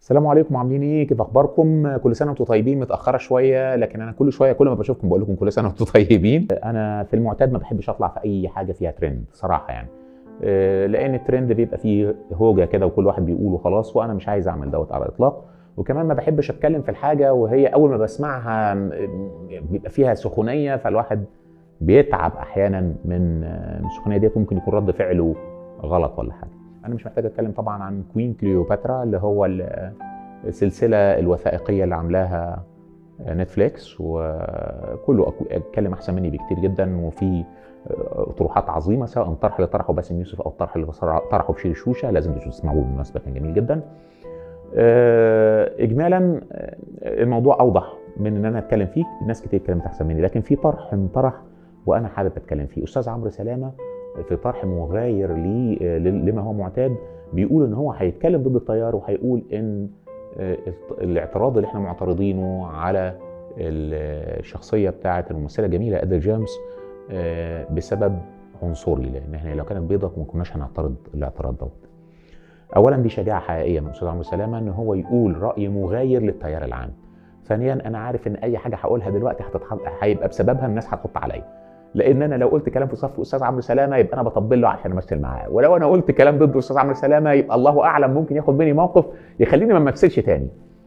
السلام عليكم عاملين ايه كيف اخباركم كل سنه وانتم طيبين متاخره شويه لكن انا كل شويه كل ما بشوفكم بقول لكم كل سنه وانتم طيبين انا في المعتاد ما بحبش اطلع في اي حاجه فيها ترند صراحه يعني آه، لان الترند بيبقى فيه هوجه كده وكل واحد بيقوله خلاص وانا مش عايز اعمل دوت على الاطلاق وكمان ما بحبش اتكلم في الحاجه وهي اول ما بسمعها م- بيبقى فيها سخونيه فالواحد بيتعب احيانا من آه، من السخونيه ديت ممكن يكون رد فعله غلط ولا حاجه انا مش محتاج اتكلم طبعا عن كوين كليوباترا اللي هو ال- السلسله الوثائقيه اللي عاملاها نتفليكس وكله أكو- اتكلم احسن مني بكتير جدا وفي طروحات عظيمه سواء الطرح اللي طرحه باسم يوسف او الطرح اللي بصر- طرحه بشير الشوشه لازم تسمعوه بالمناسبه كان جميل جدا. آه، اجمالا آه، الموضوع اوضح من ان انا اتكلم فيه ناس كتير اتكلمت احسن مني لكن في طرح انطرح وانا حابب اتكلم فيه استاذ عمرو سلامه في طرح مغاير لي آه، لما هو معتاد بيقول ان هو هيتكلم ضد التيار وهيقول ان آه، الت- الاعتراض اللي احنا معترضينه على الشخصيه بتاعه الممثله الجميله ادل جيمس آه، بسبب عنصري لان احنا لو كانت بيضة ما كناش هنعترض الاعتراض دوت. اولا دي شجاعه حقيقيه من استاذ عمرو سلامه ان هو يقول راي مغاير للتيار العام. ثانيا انا عارف ان اي حاجه هقولها دلوقتي هتتحط هيبقى بسببها الناس هتحط عليا. لان انا لو قلت كلام في صف استاذ عمرو سلامه يبقى انا بطبل له عشان امثل معاه ولو انا قلت كلام ضد استاذ عمرو سلامه يبقى الله اعلم ممكن ياخد مني موقف يخليني ما امثلش تاني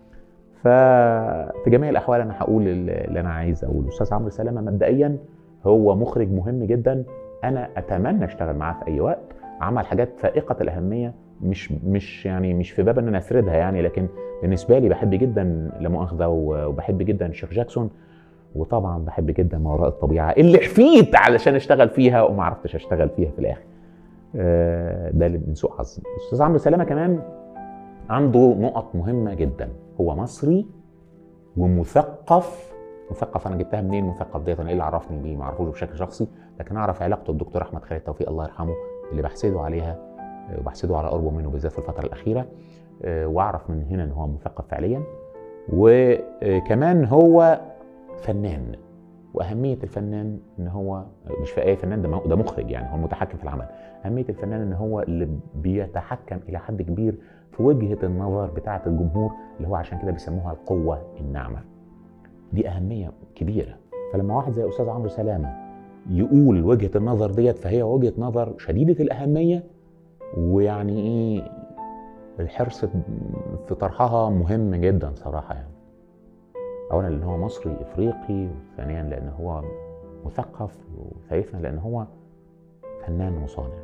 ففي جميع الاحوال انا هقول اللي انا عايز اقوله استاذ عمرو سلامه مبدئيا هو مخرج مهم جدا انا اتمنى اشتغل معاه في اي وقت عمل حاجات فائقه الاهميه مش مش يعني مش في باب ان انا اسردها يعني لكن بالنسبه لي بحب جدا لا مؤاخذه وبحب جدا الشيخ جاكسون وطبعا بحب جدا ما وراء الطبيعه اللي حفيت علشان اشتغل فيها وما عرفتش اشتغل فيها في الاخر آه، ده اللي من سوء حظي استاذ عمرو سلامه كمان عنده نقط مهمه جدا هو مصري ومثقف مثقف انا جبتها منين مثقف ديت انا ايه اللي عرفني بيه ما اعرفوش بشكل شخصي لكن اعرف علاقته بالدكتور احمد خالد توفيق الله يرحمه اللي بحسده عليها آه، وبحسده على قربه منه بالذات في الفتره الاخيره آه، واعرف من هنا ان هو مثقف فعليا وكمان هو فنان واهميه الفنان ان هو مش في اي فنان ده ده مخرج يعني هو المتحكم في العمل اهميه الفنان ان هو اللي بيتحكم الى حد كبير في وجهه النظر بتاعه الجمهور اللي هو عشان كده بيسموها القوه الناعمه دي اهميه كبيره فلما واحد زي استاذ عمرو سلامه يقول وجهه النظر ديت فهي وجهه نظر شديده الاهميه ويعني ايه الحرص في طرحها مهم جدا صراحه يعني اولا لان هو مصري افريقي وثانيا لان هو مثقف وثالثا لان هو فنان وصانع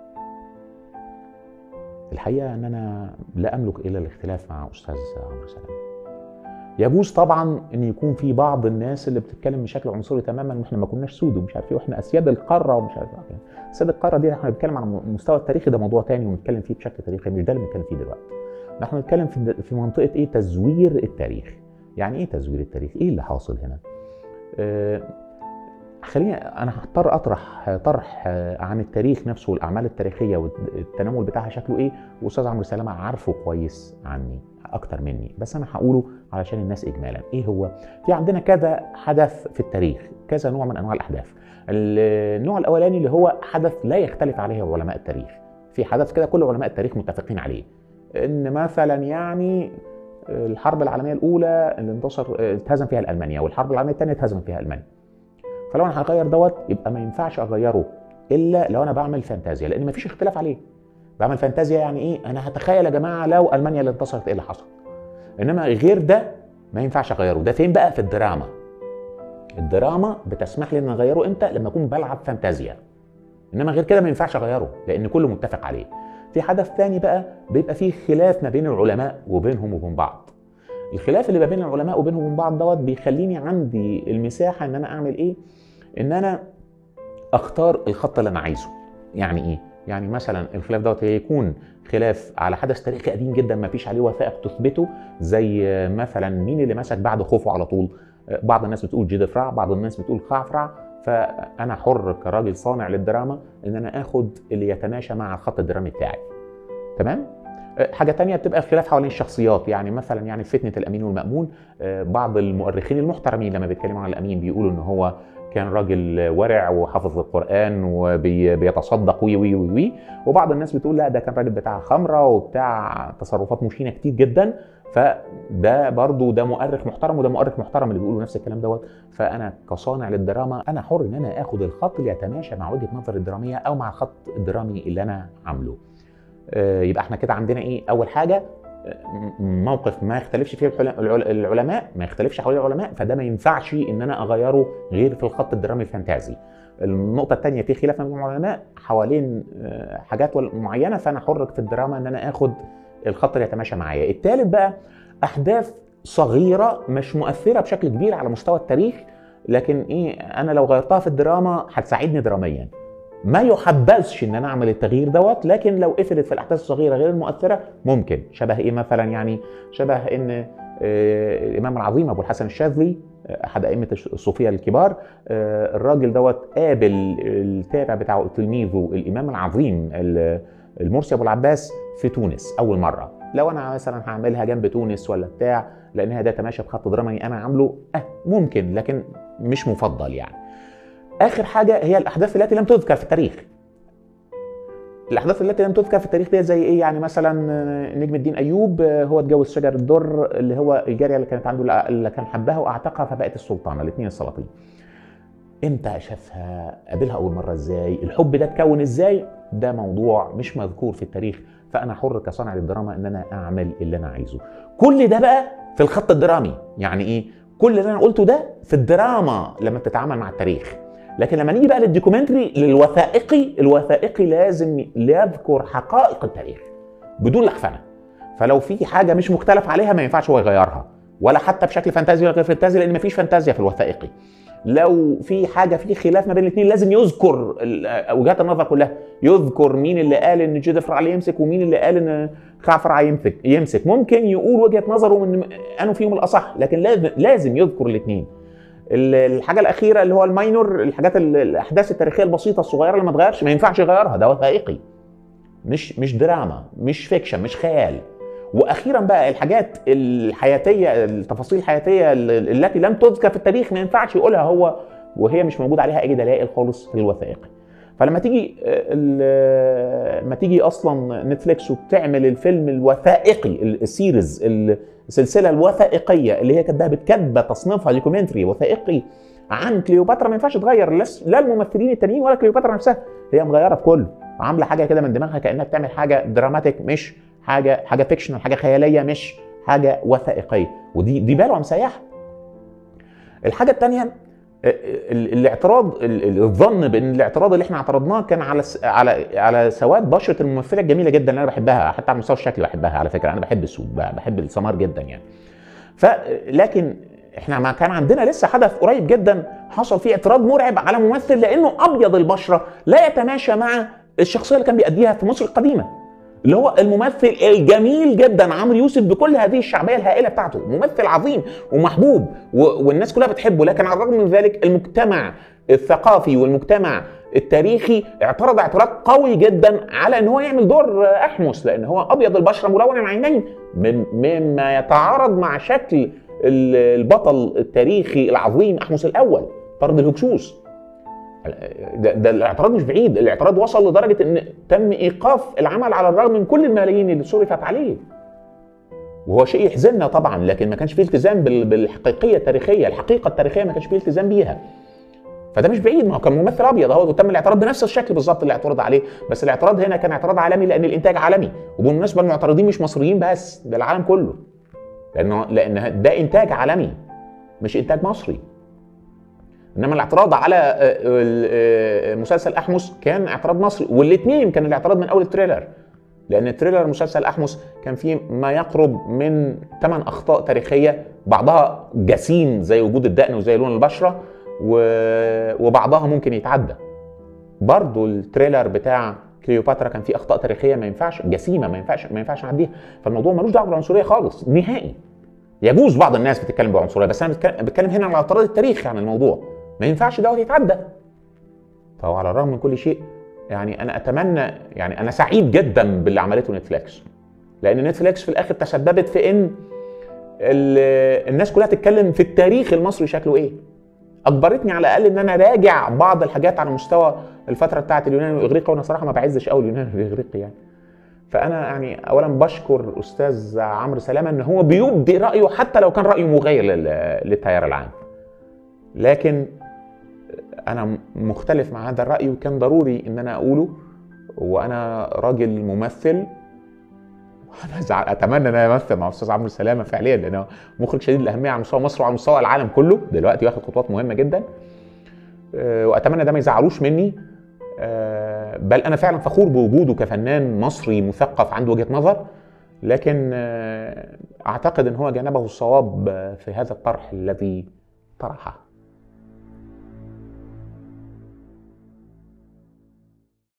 الحقيقه ان انا لا املك الا الاختلاف مع استاذ عمرو سلامه يجوز طبعا ان يكون في بعض الناس اللي بتتكلم بشكل عنصري تماما واحنا ما كناش سود ومش عارف ايه واحنا اسياد القاره ومش عارف ايه اسياد القاره دي احنا بنتكلم عن المستوى التاريخي ده موضوع تاني ونتكلم فيه بشكل تاريخي مش ده اللي بنتكلم فيه دلوقتي نحن بنتكلم في في منطقه ايه تزوير التاريخ يعني ايه تزوير التاريخ ايه اللي حاصل هنا آه خليني انا هضطر اطرح طرح آه، عن التاريخ نفسه والاعمال التاريخيه والتناول بتاعها شكله ايه واستاذ عمرو سلامه عارفه كويس عني اكتر مني بس انا هقوله علشان الناس اجمالا ايه هو في عندنا كذا حدث في التاريخ كذا نوع من انواع الاحداث النوع الاولاني اللي هو حدث لا يختلف عليه علماء التاريخ في حدث كده كل علماء التاريخ متفقين عليه ان مثلا يعني الحرب العالميه الاولى اللي انتصر اتهزم فيها المانيا والحرب العالميه الثانيه اتهزم فيها المانيا فلو انا هغير دوت يبقى ما ينفعش اغيره الا لو انا بعمل فانتازيا لان ما فيش اختلاف عليه بعمل فانتازيا يعني ايه انا هتخيل يا جماعه لو المانيا اللي انتصرت ايه اللي حصل انما غير ده ما ينفعش اغيره ده فين بقى في الدراما الدراما بتسمح لي ان اغيره امتى لما اكون بلعب فانتازيا انما غير كده ما ينفعش اغيره لان كله متفق عليه في حدث ثاني بقى بيبقى فيه خلاف ما بين العلماء وبينهم وبين بعض الخلاف اللي ما بين العلماء وبينهم وبين بعض دوت بيخليني عندي المساحه ان انا اعمل ايه ان انا اختار الخط اللي انا عايزه يعني ايه يعني مثلا الخلاف دوت يكون خلاف على حدث تاريخي قديم جدا ما فيش عليه وثائق تثبته زي مثلا مين اللي مسك بعد خوفو على طول بعض الناس بتقول جدفرع بعض الناس بتقول خعفرع فانا حر كراجل صانع للدراما ان انا اخد اللي يتماشى مع الخط الدرامي بتاعي تمام حاجة تانية بتبقى خلاف حوالين الشخصيات يعني مثلا يعني فتنة الأمين والمأمون بعض المؤرخين المحترمين لما بيتكلموا عن الأمين بيقولوا إن هو كان راجل ورع وحافظ القران وبيتصدق وي وي وي وي وبعض الناس بتقول لا ده كان راجل بتاع خمره وبتاع تصرفات مشينه كتير جدا فده برضو ده مؤرخ محترم وده مؤرخ محترم اللي بيقولوا نفس الكلام دوت فانا كصانع للدراما انا حر ان انا اخد الخط اللي يتماشى مع وجهه نظري الدراميه او مع الخط الدرامي اللي انا عامله آه، يبقى احنا كده عندنا ايه اول حاجه موقف ما يختلفش فيه العلماء ما يختلفش حوالين العلماء فده ما ينفعش ان انا اغيره غير في الخط الدرامي الفانتازي النقطة الثانية في خلاف بين العلماء حوالين آه، حاجات معينة فأنا حر في الدراما إن أنا آخد الخط اللي يتماشى معايا. الثالث بقى أحداث صغيرة مش مؤثرة بشكل كبير على مستوى التاريخ لكن إيه أنا لو غيرتها في الدراما هتساعدني دراميا. ما يحبذش ان انا اعمل التغيير دوت لكن لو قفلت في الاحداث الصغيره غير المؤثره ممكن شبه ايه مثلا يعني شبه ان آه، الامام العظيم ابو الحسن الشاذلي آه، احد ائمه الصوفيه الكبار آه، الراجل دوت قابل التابع بتاعه تلميذه الامام العظيم المرسي ابو العباس في تونس اول مره لو انا مثلا هعملها جنب تونس ولا بتاع لانها ده تماشى بخط درامي انا عامله اه ممكن لكن مش مفضل يعني اخر حاجه هي الاحداث التي لم تذكر في التاريخ الاحداث التي لم تذكر في التاريخ دي زي ايه يعني مثلا نجم الدين ايوب هو اتجوز شجر الدر اللي هو الجاريه اللي كانت عنده اللي كان حبها واعتقها فبقت السلطانه الاثنين السلاطين امتى شافها قابلها اول مره ازاي الحب ده اتكون ازاي ده موضوع مش مذكور في التاريخ فانا حر كصانع للدراما ان انا اعمل اللي انا عايزه كل ده بقى في الخط الدرامي يعني ايه كل اللي انا قلته ده في الدراما لما بتتعامل مع التاريخ لكن لما نيجي بقى للدوكيومنتري للوثائقي الوثائقي لازم يذكر حقائق التاريخ بدون لخفنه فلو في حاجه مش مختلف عليها ما ينفعش هو يغيرها ولا حتى بشكل فانتازي ولا غير فانتازي لان مفيش فانتازيا في الوثائقي لو في حاجه في خلاف ما بين الاثنين لازم يذكر وجهات النظر كلها يذكر مين اللي قال ان جيدفر عليه يمسك ومين اللي قال ان خعفر يمسك يمسك ممكن يقول وجهه نظره من انه فيهم الاصح لكن لازم لازم يذكر الاثنين الحاجه الاخيره اللي هو الماينور الحاجات الاحداث التاريخيه البسيطه الصغيره اللي ما تغيرش ما ينفعش يغيرها ده وثائقي مش مش دراما مش فيكشن مش خيال واخيرا بقى الحاجات الحياتيه التفاصيل الحياتيه التي لم تذكر في التاريخ ما ينفعش يقولها هو وهي مش موجود عليها اي دلائل خالص في الوثائقي فلما تيجي لما تيجي اصلا نتفليكس وتعمل الفيلم الوثائقي السيريز السلسله الوثائقيه اللي هي كاتباها بتكتب تصنيفها دوكيومنتري وثائقي عن كليوباترا ما ينفعش تغير لا الممثلين التانيين ولا كليوباترا نفسها هي مغيره في كله عامله حاجه كده من دماغها كانها بتعمل حاجه دراماتيك مش حاجه حاجه فيكشنال حاجه خياليه مش حاجه وثائقيه ودي دي بالها مسيحه الحاجه الثانيه الاعتراض الظن بان الاعتراض اللي احنا اعترضناه كان على على على سواد بشره الممثله الجميله جدا اللي انا بحبها حتى على المستوى الشكلي بحبها على فكره انا بحب السود بحب السمار جدا يعني فلكن احنا ما كان عندنا لسه حدث قريب جدا حصل فيه اعتراض مرعب على ممثل لانه ابيض البشره لا يتماشى مع الشخصيه اللي كان بيأديها في مصر القديمه اللي هو الممثل الجميل جدا عمرو يوسف بكل هذه الشعبيه الهائله بتاعته ممثل عظيم ومحبوب والناس كلها بتحبه لكن على الرغم من ذلك المجتمع الثقافي والمجتمع التاريخي اعترض اعتراض قوي جدا على ان هو يعمل دور احمس لان هو ابيض البشره ملون العينين مما يتعارض مع شكل البطل التاريخي العظيم احمس الاول طرد الهكسوس ده, ده الاعتراض مش بعيد الاعتراض وصل لدرجه ان تم ايقاف العمل على الرغم من كل الملايين اللي صرفت عليه وهو شيء يحزننا طبعا لكن ما كانش فيه التزام بالحقيقيه التاريخيه الحقيقه التاريخيه ما كانش فيه التزام بيها فده مش بعيد ما هو كان ممثل ابيض اهو وتم الاعتراض بنفس الشكل بالظبط اللي اعترض عليه بس الاعتراض هنا كان اعتراض عالمي لان الانتاج عالمي وبالمناسبه المعترضين مش مصريين بس ده العالم كله لانه لان ده انتاج عالمي مش انتاج مصري انما الاعتراض على آه، آه، مسلسل احمس كان اعتراض مصري والاثنين كان الاعتراض من اول التريلر لان التريلر مسلسل احمس كان فيه ما يقرب من ثمان اخطاء تاريخيه بعضها جسيم زي وجود الدقن وزي لون البشره وبعضها ممكن يتعدى برضه التريلر بتاع كليوباترا كان فيه اخطاء تاريخيه ما ينفعش جسيمه ما ينفعش ما ينفعش نعديها فالموضوع ملوش دعوه بالعنصريه خالص نهائي يجوز بعض الناس بتتكلم بعنصريه بس انا بتكلم هنا على اعتراض التاريخ عن الموضوع ما ينفعش دوت يتعدى فهو على الرغم من كل شيء يعني انا اتمنى يعني انا سعيد جدا باللي عملته نتفليكس لان نتفليكس في الاخر تسببت في ان الناس كلها تتكلم في التاريخ المصري شكله ايه اجبرتني على الاقل ان انا راجع بعض الحاجات على مستوى الفتره بتاعه اليونان والاغريقي وانا صراحه ما بعزش قوي اليونان والاغريقي يعني فانا يعني اولا بشكر الاستاذ عمرو سلامه ان هو بيبدي رايه حتى لو كان رايه مغاير للتيار العام لكن انا مختلف مع هذا الراي وكان ضروري ان انا اقوله وانا راجل ممثل انا اتمنى ان انا امثل مع الاستاذ عمرو سلامه فعليا لانه مخرج شديد الاهميه على مستوى مصر وعلى مستوى العالم كله دلوقتي واخد خطوات مهمه جدا آه، واتمنى ده ما يزعلوش مني آه، بل انا فعلا فخور بوجوده كفنان مصري مثقف عنده وجهه نظر لكن آه، اعتقد ان هو جانبه الصواب في هذا الطرح الذي طرحه